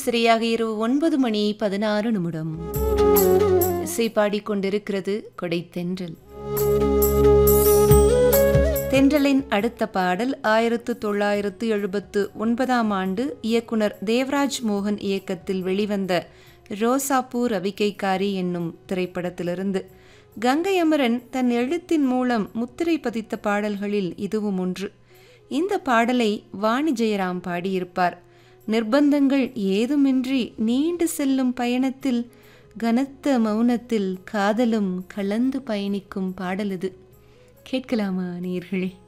சரியாக இரவு ஒன்பது மணி பதினாறு நிமிடம் இசை பாடிக்கொண்டிருக்கிறது கொடை தென்றல் தென்றலின் அடுத்த பாடல் ஆயிரத்து தொள்ளாயிரத்து எழுபத்து ஒன்பதாம் ஆண்டு இயக்குனர் தேவராஜ் மோகன் இயக்கத்தில் வெளிவந்த ரோசாப்பூ ரவிக்கைக்காரி என்னும் திரைப்படத்திலிருந்து கங்கை அமரன் தன் எழுத்தின் மூலம் முத்திரை பதித்த பாடல்களில் இதுவும் ஒன்று இந்த பாடலை வாணி ஜெயராம் பாடியிருப்பார் நிர்பந்தங்கள் ஏதுமின்றி நீண்டு செல்லும் பயணத்தில் கனத்த மௌனத்தில் காதலும் கலந்து பயணிக்கும் பாடல் இது கேட்கலாமா நேர்களே